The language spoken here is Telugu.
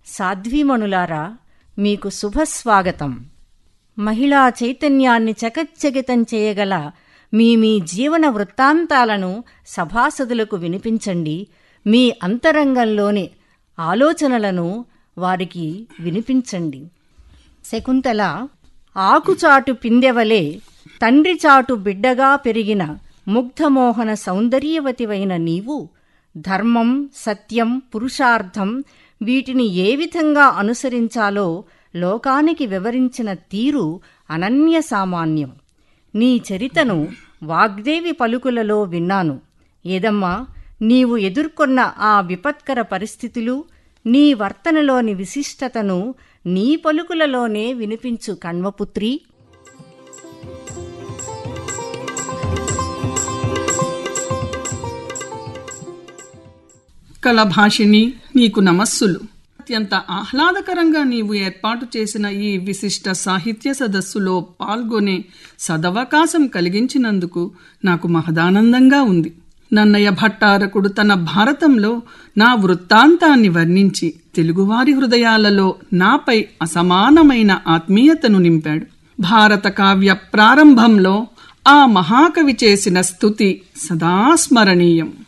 సాధ్వీమణులారా మీకు శుభస్వాగతం మహిళా చైతన్యాన్ని చకచ్చగితం చేయగల మీ మీ జీవన వృత్తాంతాలను సభాసదులకు వినిపించండి మీ అంతరంగంలోని ఆలోచనలను వారికి వినిపించండి శకుంతల ఆకుచాటు పిందెవలే తండ్రి చాటు బిడ్డగా పెరిగిన ముగ్ధమోహన సౌందర్యవతివైన నీవు ధర్మం సత్యం పురుషార్థం వీటిని ఏ విధంగా అనుసరించాలో లోకానికి వివరించిన తీరు అనన్య సామాన్యం నీ చరితను వాగ్దేవి పలుకులలో విన్నాను ఏదమ్మా నీవు ఎదుర్కొన్న ఆ విపత్కర పరిస్థితులు నీ వర్తనలోని విశిష్టతను నీ పలుకులలోనే వినిపించు కణ్వపుత్రి కళభాషిణి నీకు నమస్సులు అత్యంత ఆహ్లాదకరంగా నీవు ఏర్పాటు చేసిన ఈ విశిష్ట సాహిత్య సదస్సులో పాల్గొనే సదవకాశం కలిగించినందుకు నాకు మహదానందంగా ఉంది నన్నయ్య భట్టారకుడు తన భారతంలో నా వృత్తాంతాన్ని వర్ణించి తెలుగువారి హృదయాలలో నాపై అసమానమైన ఆత్మీయతను నింపాడు భారత కావ్య ప్రారంభంలో ఆ మహాకవి చేసిన స్థుతి సదా స్మరణీయం